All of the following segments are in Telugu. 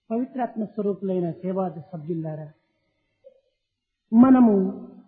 పవిత్రాత్మ స్వరూపులైన సేవాద సభ్యులారా మనము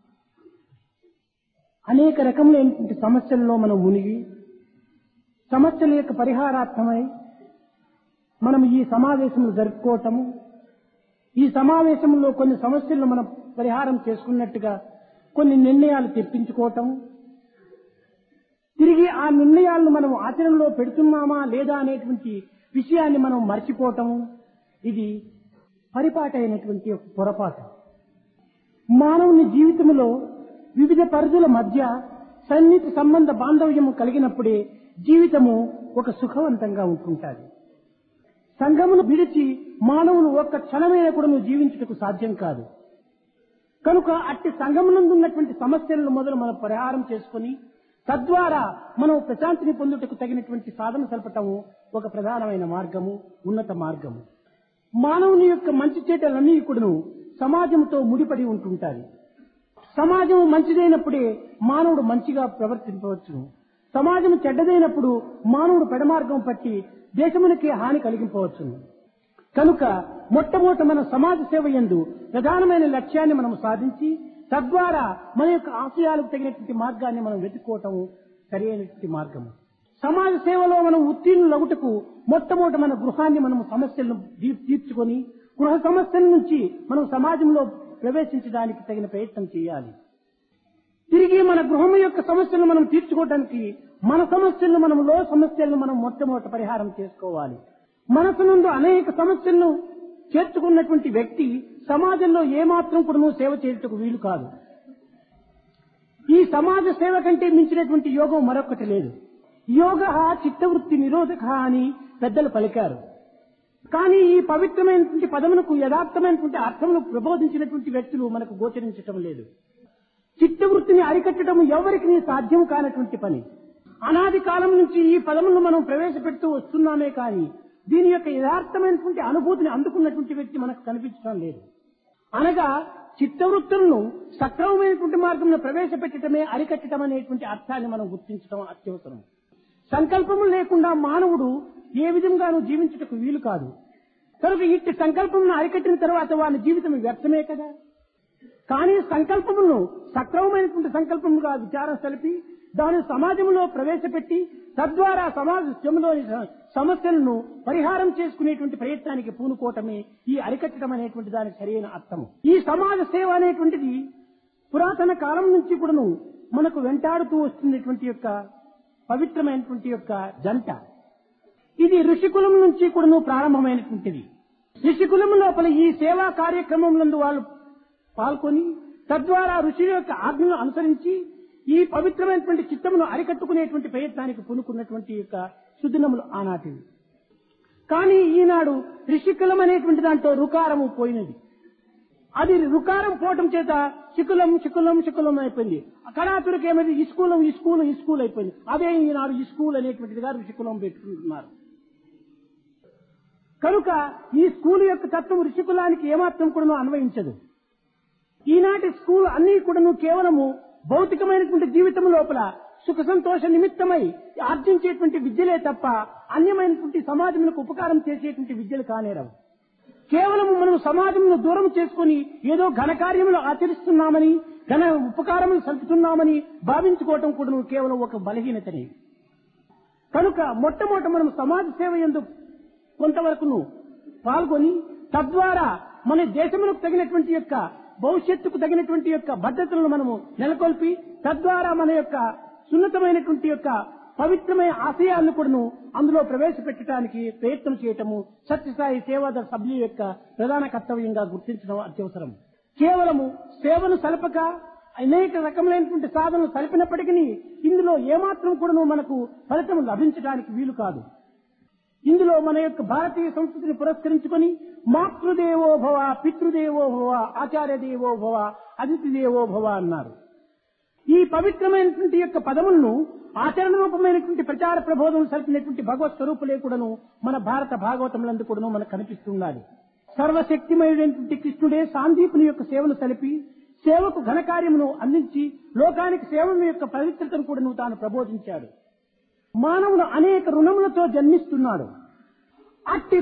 అనేక రకములైనటువంటి సమస్యల్లో మనం మునిగి సమస్యల యొక్క పరిహారార్థమై మనం ఈ సమావేశంలో జరుపుకోవటము ఈ సమావేశంలో కొన్ని సమస్యలను మనం పరిహారం చేసుకున్నట్టుగా కొన్ని నిర్ణయాలు తెప్పించుకోవటము తిరిగి ఆ నిర్ణయాలను మనం ఆచరణలో పెడుతున్నామా లేదా అనేటువంటి విషయాన్ని మనం మర్చిపోవటము ఇది పరిపాట అయినటువంటి ఒక పొరపాటు మానవుని జీవితంలో వివిధ పరిధుల మధ్య సన్నిహిత సంబంధ బాంధవ్యము కలిగినప్పుడే జీవితము ఒక సుఖవంతంగా ఉంటుంటుంది సంఘమును విడిచి మానవులు ఒక్క క్షణమైన కూడా నువ్వు జీవించుటకు సాధ్యం కాదు కనుక అట్టి సంఘమునందు ఉన్నటువంటి సమస్యలను మొదలు మనం పరిహారం చేసుకుని తద్వారా మనం ప్రశాంతిని పొందుటకు తగినటువంటి సాధన సలపటము ఒక ప్రధానమైన మార్గము ఉన్నత మార్గము మానవుని యొక్క మంచి చేటలన్నీ కూడాను సమాజంతో ముడిపడి ఉంటుంటాయి సమాజం మంచిదైనప్పుడే మానవుడు మంచిగా ప్రవర్తించవచ్చును సమాజం చెడ్డదైనప్పుడు మానవుడు పెడమార్గం పట్టి దేశమునికి హాని కలిగింపవచ్చును కనుక మొట్టమొదట మన సమాజ సేవ ఎందు ప్రధానమైన లక్ష్యాన్ని మనం సాధించి తద్వారా మన యొక్క ఆశయాలకు తగినటువంటి మార్గాన్ని మనం వెతుక్కోవటం సరైనటువంటి మార్గము సమాజ సేవలో మనం ఉత్తీర్ణులగుటకు మొట్టమొదట మన గృహాన్ని మనం సమస్యలను తీ- తీర్చుకొని గృహ సమస్యల నుంచి మనం సమాజంలో ప్రవేశించడానికి తగిన ప్రయత్నం చేయాలి తిరిగి మన గృహం యొక్క సమస్యలను మనం తీర్చుకోవడానికి మన సమస్యలను మనం లో సమస్యలను మనం మొట్టమొదట పరిహారం చేసుకోవాలి మనసు నుండి అనేక సమస్యలను చేర్చుకున్నటువంటి వ్యక్తి సమాజంలో ఏమాత్రం కూడా సేవ చేయుటకు వీలు కాదు ఈ సమాజ సేవ కంటే మించినటువంటి యోగం మరొకటి లేదు యోగ చిత్తవృత్తి నిరోధక అని పెద్దలు పలికారు కానీ ఈ పవిత్రమైనటువంటి పదమునకు యథార్థమైనటువంటి అర్థమును ప్రబోధించినటువంటి వ్యక్తులు మనకు గోచరించటం లేదు చిత్తవృత్తిని అరికట్టడం ఎవరికి సాధ్యం కానటువంటి పని అనాది కాలం నుంచి ఈ పదములను మనం ప్రవేశపెడుతూ వస్తున్నామే కానీ దీని యొక్క యథార్థమైనటువంటి అనుభూతిని అందుకున్నటువంటి వ్యక్తి మనకు కనిపించడం లేదు అనగా చిత్తవృత్తులను సక్రమమైనటువంటి మార్గంలో ప్రవేశపెట్టడమే అరికట్టడం అనేటువంటి అర్థాన్ని మనం గుర్తించడం అత్యవసరం సంకల్పము లేకుండా మానవుడు ఏ విధంగానూ జీవించుటకు వీలు కాదు కనుక ఇట్టి సంకల్పమును అరికట్టిన తర్వాత వాని జీవితం వ్యర్థమే కదా కానీ సంకల్పములను సక్రమమైనటువంటి సంకల్పముగా విచారం సలిపి దాని సమాజంలో ప్రవేశపెట్టి తద్వారా సమాజంలోని స- సమస్యలను పరిహారం చేసుకునేటువంటి ప్రయత్నానికి పూనుకోవటమే ఈ అరికట్టడం అనేటువంటి దానికి సరైన అర్థము ఈ సమాజ సేవ అనేటువంటిది పురాతన కాలం నుంచి కూడాను మనకు వెంటాడుతూ వస్తున్నటువంటి యొక్క పవిత్రమైనటువంటి యొక్క జంట ఇది ఋషికులం నుంచి కూడాను ప్రారంభమైనటువంటిది ఋషికులం లోపల ఈ సేవా కార్యక్రమంలో వాళ్ళు పాల్గొని తద్వారా ఋషుల యొక్క ఆజ్ఞను అనుసరించి ఈ పవిత్రమైనటువంటి చిత్తమును అరికట్టుకునేటువంటి ప్రయత్నానికి పూనుకున్నటువంటి యొక్క సుదినములు ఆనాటివి కానీ ఈనాడు ఋషికులం అనేటువంటి దాంట్లో రుకారము పోయినది అది రుకారం పోవటం చేత శికులం శికులం శికులం అయిపోయింది కళాతుడికి ఏమైంది ఇస్కూలం ఇస్కూల్ ఇస్కూల్ అయిపోయింది అదే ఈనాడు ఇస్కూల్ అనేటువంటిదిగా ఋషికులం పెట్టుకుంటున్నారు కనుక ఈ స్కూల్ యొక్క తత్వం ఋషికులానికి ఏమాత్రం కూడా అన్వయించదు ఈనాటి స్కూల్ అన్ని కూడాను కేవలము భౌతికమైనటువంటి జీవితం లోపల సుఖ సంతోష నిమిత్తమై ఆర్జించేటువంటి విద్యలే తప్ప అన్యమైనటువంటి సమాజములకు ఉపకారం చేసేటువంటి విద్యలు కానేరవు కేవలం మనం సమాజంలో దూరం చేసుకుని ఏదో ఘనకార్యములు ఆచరిస్తున్నామని ఘన ఉపకారములు సల్పుతున్నామని భావించుకోవటం కూడా కేవలం ఒక బలహీనతనే కనుక మొట్టమొదట మనం సమాజ సేవ ఎందు కొంతవరకును పాల్గొని తద్వారా మన దేశములకు తగినటువంటి యొక్క భవిష్యత్తుకు తగినటువంటి యొక్క భద్రతలను మనము నెలకొల్పి తద్వారా మన యొక్క సున్నతమైనటువంటి యొక్క పవిత్రమైన ఆశయాలను కూడాను అందులో ప్రవేశపెట్టడానికి ప్రయత్నం చేయటము సత్యసాయి సేవాదళ సభ్యుల యొక్క ప్రధాన కర్తవ్యంగా గుర్తించడం అత్యవసరం కేవలము సేవను సలపక అనేక రకములైనటువంటి సాధనలు సలిపినప్పటికీ ఇందులో ఏమాత్రం కూడాను మనకు ఫలితం లభించడానికి వీలు కాదు ఇందులో మన యొక్క భారతీయ సంస్కృతిని పురస్కరించుకొని మాతృదేవో భవ పితృదేవో భవ ఆచార్య దేవో భవ అతిథి దేవో భవ అన్నారు ఈ పవిత్రమైనటువంటి యొక్క పదములను ఆచరణ రూపమైనటువంటి ప్రచార ప్రబోధం సరిపినటువంటి భగవత్ స్వరూపులే కూడాను మన భారత భాగవతములందు కూడాను మనకు కనిపిస్తున్నది సర్వశక్తిమయుడైనటువంటి కృష్ణుడే సాందీపుని యొక్క సేవను సలిపి సేవకు ఘనకార్యమును అందించి లోకానికి సేవ యొక్క పవిత్రతను కూడాను తాను ప్రబోధించాడు మానవుడు అనేక రుణములతో జన్మిస్తున్నాడు అట్టి